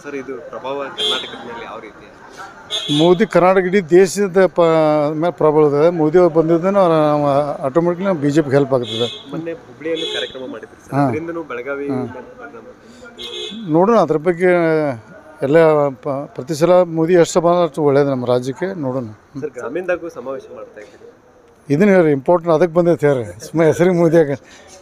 Sir ಇದು ಪ್ರಭಾವ ಕರ್ನಾಟಕದ ಮೇಲೆ ಯಾವ ರೀತಿ ಮೋದಿ ಕರ್ನಾಟಕ ಇಡೀ ದೇಶದ ಪ ಮೇಲೆ ಪ್ರಬಲ ಇದೆ ಮೋದಿ ಅವ್ರು ಬಂದಿದ್ದನ್ನು ಆಟೋಮೆಟಿಕ್ಲಿ ಬಿ ಜೆ ಪಿಗೆ ಹೆಲ್ಪ್ ಆಗ್ತದೆ ಮೊನ್ನೆ ಹುಬ್ಳಿಯಲ್ಲೂ ಕಾರ್ಯಕ್ರಮ ಮಾಡಿದ್ರಿ ಸರ್ ಅದರಿಂದನೂ ಬೆಳಗಾವಿ ಪರಿಣಾಮ ನೋಡೋಣ ಅದ್ರ ಬಗ್ಗೆ ಎಲ್ಲ ಪ ಪ್ರತಿ ಸಲ ಮೋದಿ ಎಷ್ಟು ಬಂದ್ರೆ ಅಷ್ಟು ಒಳ್ಳೇದು ನಮ್ಮ ರಾಜ್ಯಕ್ಕೆ ನೋಡೋಣ ಸರ್ ಗ್ರಾಮೀಣದಾಗೂ ಸಮಾವೇಶ ಮಾಡ್ತಾ ಇದ್ದೀರಿ ಇದನ್ನ ಹೇಳ್ರಿ ಇಂಪಾರ್ಟೆಂಟ್ ಅದಕ್ಕೆ ಬಂದೈತೆ ಹೇಳ್ರಿ ಸುಮ್ಮನೆ ಹೆಸರಿಗೆ ಮೋದಿಯಾಗ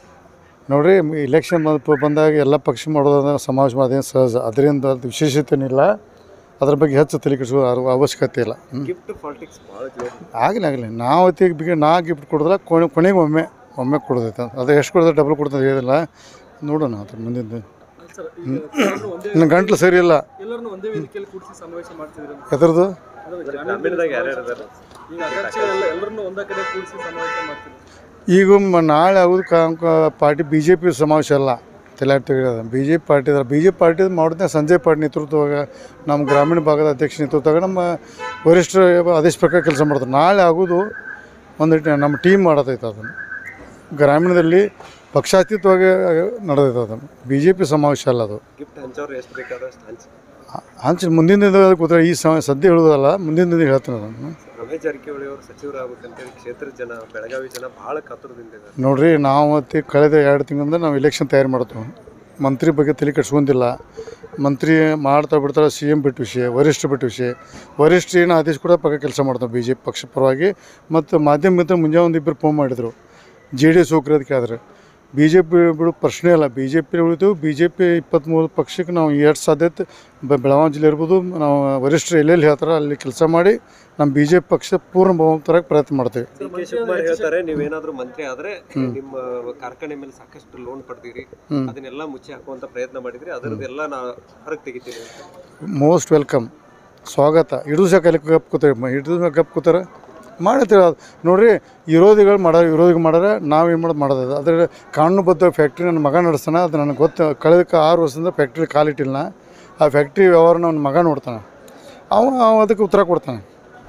ನೋಡ್ರಿ ಇಲೆಕ್ಷನ್ ಬಂದ ಬಂದಾಗ ಎಲ್ಲ ಪಕ್ಷ ಮಾಡೋದಂದ್ರೆ ಸಮಾವೇಶ ಮಾಡೋದೇನು ಸಹಜ ಅದರಿಂದ ಅದು ವಿಶೇಷತೆನಿಲ್ಲ ಅದ್ರ ಬಗ್ಗೆ ಹೆಚ್ಚು ತಲೆ ಕೆಡಿಸೋ ಅವಶ್ಯಕತೆ ಇಲ್ಲ ಹ್ಮ್. ಗಿಫ್ಟ್ ಪಾಲಿಟಿಕ್ಸ್ ಭಾಳ ಜೋರು ಆಗಲಿ ಆಗಲಿ ನಾವು ಅತಿಗೆ ಬಿಗಿ ನಾ ಗಿಫ್ಟ್ ಕೊಡಿದ್ರೆ ಕೊನೆ ಕೊನೆಗೆ ಒಮ್ಮೆ ಒಮ್ಮೆ ಕೊಡೋದೈತೆ ಅದು ಎಷ್ಟು ಕೊಡಿದ್ರೆ ಡಬಲ್ ಕೊಡ್ತದೆ ಹೇಳಿಲ್ಲ ನೋಡೋಣ ಅದ್ರ ಮುಂದಿದ್ದು ಸರ್ ಈಗ ಎಲ್ಲರನ್ನೂ ಒಂದೇ ಇನ್ನು ಗಂಟ್ಲು ಸರಿ ಇಲ್ಲ ಎಲ್ಲರನ್ನೂ ಒಂದೇ ವೇದಿಕೆಯಲ್ಲಿ ಕೂಡಿಸಿ ಸಮಾವೇಶ ಮಾಡ್ತಿದ್ರು ಎದ್ರದ್ದು ಅಂದ್ರೆ ಗ್ರಾಮೀಣದಾಗ ಯಾರ್ಯಾರು ಇದಾರೆ ಈಗ ಅಧ್ಯಕ್ಷ ಎಲ್ಲ ಎಲ್ಲರನ್ನೂ ಒಂದೇ ಕಡೆ ಕೂಡಿಸಿ ಸಮಾವೇಶ ಮಾಡ್ತಿದ್ರು ಈಗ ಮ- ನಾಳೆ ಆಗೋದು ಕಾ ಪಾರ್ಟಿ ಬಿ ಜೆ ಪಿ ಸಮಾವೇಶ ಅಲ್ಲ ತಲೆ ತೆಗೆಯೋದು ಬಿ ಜೆ ಪಿ ಪಾರ್ಟಿ ಇದಾರೆ ಬಿ ಜೆ ಪಿ ಪಾರ್ಟಿ ಮಾಡಿದ್ರೆ ಸಂಜಯ್ ಪಾಟೀಲ್ ನೇತೃತ್ವದಾಗ ನಮ್ಮ ಗ್ರಾಮೀಣ ಭಾಗದ ಅಧ್ಯಕ್ಷ ನೇತೃತ್ವದಾಗ ನಮ್ಮ ವರಿಷ್ಠರು ಆದೇಶ ಪ್ರಕಾರ ಕೆಲಸ ಮಾಡ್ತಾರೆ ನಾಳೆ ಆಗೋದು ಒಂದು ನಮ್ಮ ಟೀಮ್ ಮಾಡತೈತೆ ಅದನ್ನು ಗ್ರಾಮೀಣದಲ್ಲಿ ಪಕ್ಷಾತೀತವಾಗಿ ನಡೆದೈತೆ ಅದನ್ನು ಬಿ ಜೆ ಪಿ ಸಮಾವೇಶ ಅಲ್ಲ ಅದು ಗಿಫ್ಟ್ ಹಂಚೋರು ಎಷ್ಟು ಬೇಕಾದಷ್ಟು ಹಂಚಿ ಹಂಚಿ ಮುಂದಿನ ದಿನದಲ್ಲಿ ಕೂತ್ರೆ ಈ ಸಮಯ ಸದ್ಯ ಹೇಳೋದಲ್ಲ ಮುಂದಿನ ದಿನ ಹೇಳ್ತೀನಿ ಅದನ್ನು ರಮೇಶ್ ಜಾರಕಿಹೊಳಿ ಅವರು ಸಚಿವರಾಗಬೇಕಂತೇಳಿ ಕ್ಷೇತ್ರದ ಜನ ಬೆಳಗಾವಿ ಜನ ಬಹಳ ಕಾತುರದಿಂದ ಇದ್ದಾರೆ ನೋಡ್ರಿ ನಾವು ಅತಿ ಕಳೆದ ಎರಡು ತಿಂಗಳಿಂದ ನಾವು ಎಲೆಕ್ಷನ್ ತಯಾರು ಮಾಡ್ತೀವಿ ಮಂತ್ರಿ ಬಗ್ಗೆ ತಲೆ ಕೆಡ್ಸ್ಕೊಂದಿಲ್ಲ ಮಂತ್ರಿ ಮಾಡ್ತಾ ಬಿಡ್ತಾರೆ ಸಿ ಎಮ್ ಬಿಟ್ಟು ವಿಷಯ ವರಿಷ್ಠ ಬಿಟ್ಟು ವಿಷಯ ವರಿಷ್ಠ ಏನು ಆದೇಶ ಕೂಡ ಪಕ್ಕ ಕೆಲಸ ಮಾಡ್ತಾವೆ ಬಿ ಜೆ ಪಿ ಪಕ್ಷ ಪರವಾಗಿ ಮತ್ತು ಮಾಧ್ಯಮ ಮಿತ್ರ ಮುಂಜಾನೆ ಒಂದು ಇಬ್ಬರು ಫೋನ್ ಮಾಡಿದರು ಜೆ ಡಿ ಎಸ್ ಹೋಗ್ರಿ ಕೇಳಿದ್ರೆ ಬಿ ಜೆ ಪಿ ಬಿಡು ಪ್ರಶ್ನೆ ಇಲ್ಲ ಬಿ ಜೆ ಪಿ ಉಳಿದು ಬಿ ಜೆ ಪಿ ಇಪ್ಪತ್ತ್ಮೂರು ಪಕ್ಷಕ್ಕೆ ನಾವು ಎಷ್ಟು ಸಾಧ್ಯತೆ ಬ- ಬೆಳಗಾವಿ ಜಿಲ್ಲೆ ಇರ್ಬೋದು ನಾವು ವರಿಷ್ಠರು ಎಲ್ಲೆಲ್ಲಿ ಹೇಳ್ತಾರೆ ಅಲ್ಲಿ ಕೆಲಸ ಮಾಡಿ ನಮ್ಮ ಬಿ ಜೆ ಪಿ ಪಕ್ಷ ಪೂರ್ಣ ಬಹುಮತ ತರಕ್ಕೆ ಪ್ರಯತ್ನ ಮಾಡ್ತೀವಿ ಡಿ ಕೆ ಶಿವಕುಮಾರ್ ಹೇಳ್ತಾರೆ ನೀವೇನಾದ್ರೂ ಮಂತ್ರಿ ಆದ್ರೆ ನಿಮ್ಮ ಕಾರ್ಖಾನೆ ಮೇಲೆ ಸಾಕಷ್ಟು ಲೋನ್ ಪಡೆದಿರಿ ಅದನ್ನೆಲ್ಲ ಮುಚ್ಚಿ ಹಾಕುವಂತ ಪ್ರಯತ್ನ ಮಾಡಿದ್ರಿ ಅದರದ್ದೆಲ್ಲ ನಾ ಹೊರಗೆ ತೆಗಿತೀನಿ ಅಂತ. ಮೋಸ್ಟ್ ವೆಲ್ಕಮ್ ಸ್ವಾಗತ ಹಿಡಿದು ಸಹ ಕಲಿ ಗಪ್ ಕೂತಾರೆ ಹಿಡಿದು ಸಹ ಗಪ್ ಕೂತಾರೆ ಮಾಡ್ತೀವಿ ಅದು ನೋಡ್ರಿ ವಿರೋಧಿಗಳು ಮಾಡೋ ವಿರೋಧಿಗಳು ಮಾಡ್ಯಾರ ನಾವು ಏನು ಮಾಡೋದು ಮಾಡೋದು ಅದ್ರ ಕಾನೂನುಬದ್ಧ ಫ್ಯಾಕ್ಟ್ರಿ ನನ್ನ ಮಗ ನಡೆಸ್ತಾನೆ ಅದು ನನಗೆ ಗೊತ್ತು ಕಳೆದ ಆರು ವರ್ಷದಿಂದ ಫ್ಯಾಕ್ಟ್ರಿ ಕಾಲಿಟ್ಟಿಲ್ಲ ಆ ಫ್ಯಾಕ್ಟ್ರಿ ವ್ಯವಹಾರ ನನ್ನ ಮಗ ನೋಡ್ತಾನೆ ಅವ ಅವ ಅದಕ್ಕೆ ಉತ್ತರ ಕೊಡ್ತಾನೆ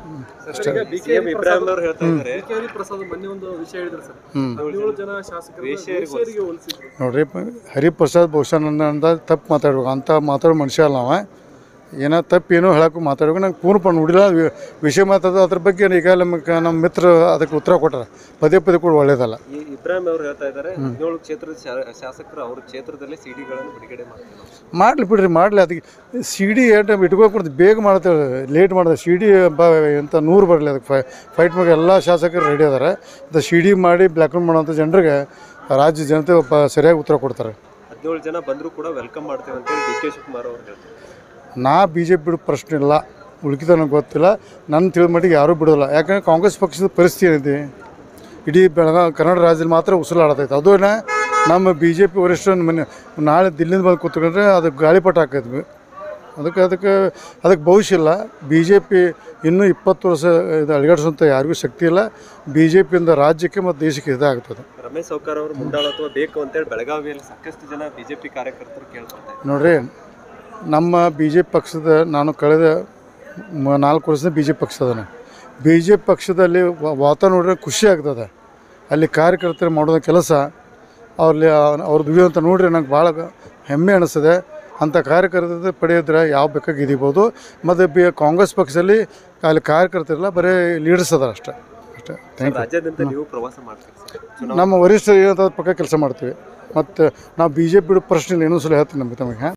ಸಿ ಎಂ ಇಬ್ರಾಹಿಂ ಅವರು ಹೇಳ್ತಾ ಇದ್ದಾರೆ ಕೆ ಹರಿ ಪ್ರಸಾದ್ ಮೊನ್ನೆ ಒಂದು ವಿಷಯ ಹೇಳಿದ್ರು ಸರ್ ಹದಿನೇಳು ಜನ ಶಾಸಕರು ವೇಶ್ಯರಿಗೆ ಹೋಲಿಸಿದ್ರು ನೋಡ್ರಿ ಪ- ಹರಿಪ್ರಸಾದ್ ಬಹುಶಃ ನನ್ನ ಅಂದ ತಪ್ಪು ಮಾತಾಡ್ಬೇಕು ಅಂತ ಮಾತಾಡೋ ಮನುಷ್ಯ ಅಲ್ಲ ಅವ ಏನೋ ತಪ್ಪು ಏನೋ ಹೇಳಕ್ಕೂ ಮಾತಾಡ್ಬೇಕು ನಂಗೆ ಪೂರ್ಣ ನೋಡಿಲ್ಲ ವಿ- ವಿಷಯ ಮಾತಾಡೋದು ಅದ್ರ ಬಗ್ಗೆ ಈಗ ನಮ್ಮ ನಮ್ಮ ಮಿತ್ರ ಅದಕ್ಕೆ ಉತ್ತರ ಕೊಟ್ಟಾರ ಪದೇ ಪದೇ ಕೂಡ ಒಳ್ಳೇದಲ್ಲ ಈ ಇಬ್ರಾಹಿಂ ಅವರು ಹೇಳ್ತಾ ಇದ್ದಾರೆ ಹದಿನೇಳು ಕ್ಷೇತ್ರದ ಶಾ- ಶಾಸಕರು ಅವ್ರ ಕ್ಷೇತ್ರದಲ್ಲಿ ಸಿಡಿಗಳನ್ನು ಬಿಡುಗಡೆ ಮಾಡ್ತಾರೆ ನಾವು. ಮಾಡಲಿ ಬಿಡ್ರಿ ಮಾಡಲಿ ಅದಕ್ಕೆ ಸಿ ಡಿ ಏಟ್ ಇಟ್ಕೊಳ್ಕೊಡ್ದು ಬೇಗ ಮಾಡ್ತೇವೆ ಲೇಟ್ ಮಾಡಿದೆ ಸಿ ಡಿ ಬ ಎಂತ ನೂರು ಬರಲಿ ಅದಕ್ಕೆ ಫೈ ಫೈಟ್ ಮಾಡಿ ಎಲ್ಲ ಶಾಸಕರು ರೆಡಿ ಅದಾರೆ ಅದು ಸಿ ಡಿ ಮಾಡಿ ಬ್ಲ್ಯಾಕ್ ಮಾಡೋಂಥ ಜನರಿಗೆ ರಾಜ್ಯ ಜನತೆ ಒಬ್ಬ ಸರಿಯಾಗಿ ಉತ್ತರ ಕೊಡ್ತಾರೆ ಹದಿನೇಳು ಜನ ಬಂದರೂ ಕೂಡ ವೆಲ್ಕಮ್ ಮಾಡ್ತೇವೆ ಅಂತೇಳಿ ಡಿ ಕೆ ಶಿವಕುಮಾರ್ ಅವರು ಹೇಳ್ತಾರೆ ನಾ ಬಿ ಜೆ ಪಿ ಬಿಡೋ ಪ್ರಶ್ನೆ ಇಲ್ಲ ಉಳ್ಕಿದ ನನಗೆ ಗೊತ್ತಿಲ್ಲ ನನ್ನ ತಿಳಿದ ಮಟ್ಟಿಗೆ ಯಾರೂ ಬಿಡೋಲ್ಲ ಯಾಕಂದ್ರೆ ಕಾಂಗ್ರೆಸ್ ಪಕ್ಷದ ಪರಿಸ್ಥಿತಿ ಏನಿದೆ ಇಡೀ ಬೆಳಗಾವಿ ಕನ್ನಡ ರಾಜ್ಯದಲ್ಲಿ ಮಾತ್ರ ಉಸಿರಾಡತೈತೆ ಅದೂ ನಮ್ಮ ಬಿ ಜೆ ಪಿ ವರಿಷ್ಠ ಮನೆ ನಾಳೆ ದಿಲ್ಲಿಂದ ಬಂದು ಕೂತ್ಕೊಂಡ್ರೆ ಅದಕ್ಕೆ ಗಾಳಿಪಟ ಹಾಕೈದ್ವಿ ಅದಕ್ಕೆ ಅದಕ್ಕೆ ಅದಕ್ಕೆ ಭವಿಷ್ಯ ಇಲ್ಲ ಬಿ ಜೆ ಪಿ ಇನ್ನೂ ಇಪ್ಪತ್ತು ವರ್ಷ ಇದು ಅಳಿಗಾಡಿಸೋಂಥ ಯಾರಿಗೂ ಶಕ್ತಿ ಇಲ್ಲ ಬಿ ಜೆ ಪಿಯಿಂದ ರಾಜ್ಯಕ್ಕೆ ಮತ್ತು ದೇಶಕ್ಕೆ ಇದಾಗ್ತದೆ ರಮೇಶ್ ಸೌಕರ್ ಅವರು ಮುಂದಾಳ ಅಥವಾ ಬೇಕು ಅಂತೇಳಿ ಬೆಳಗಾವಿಯಲ್ಲಿ ಸಾಕಷ್ಟು ಜನ ಬಿಜೆಪಿ ಕಾರ್ಯಕರ್ತರು ಕೇಳ್ಕೊಳ್ತಾರೆ ನೋಡ್ರಿ ನಮ್ಮ ಬಿ ಜೆ ಪಿ ಪಕ್ಷದ ನಾನು ಕಳೆದ ಮ- ನಾಲ್ಕು ವರ್ಷದಿಂದ ಬಿ ಜೆ ಪಿ ಪಕ್ಷದನ ಬಿ ಜೆ ಪಿ ಪಕ್ಷದಲ್ಲಿ ವ- ವಾತಾವರಣ ನೋಡಿದ್ರೆ ಖುಷಿ ಆಗ್ತದೆ ಅಲ್ಲಿ ಕಾರ್ಯಕರ್ತರು ಮಾಡೋ ಕೆಲಸ ಅವ್ರಲ್ಲಿ ಅವ್ರು ದುಡಿಯೋಂಥ ನೋಡ್ರಿ ನಂಗೆ ಭಾಳ ಹೆಮ್ಮೆ ಅನಿಸ್ತದೆ ಅಂಥ ಕಾರ್ಯಕರ್ತರ ಪಡೆಯೋದ್ರೆ ಯಾವ ಬೇಕಾಗಿ ಇದೀಬೋದು ಮತ್ತು ಬಿ ಕಾಂಗ್ರೆಸ್ ಪಕ್ಷದಲ್ಲಿ ಅಲ್ಲಿ ಕಾರ್ಯಕರ್ತರಿಲ್ಲ ಬರೀ ಲೀಡರ್ಸ್ ಅದಾರ ಅಷ್ಟೇ ಅಷ್ಟೇ ಥ್ಯಾಂಕ್ ಯು ರಾಜ್ಯಾದ್ಯಂತ ನೀವು ಪ್ರವಾಸ ಮಾಡ್ತೀರಿ ಸರ್ ಚುನಾವಣೆ ನಮ್ಮ ವರಿಷ್ಠರು ಏನಂತ ಪಕ್ಕ ಕೆಲಸ ಮಾಡ್ತೀವಿ ಮತ್ತು ನಾವು ಬಿ ಜೆ ಪಿ ಬಿಡೋ ಪ್ರಶ್ನೆ ಇಲ್ಲ ಇನ್ನೊಂದು ಸಲ ಹೇಳ್ತೀನಿ ನಮಗೆ ತಮಗೆ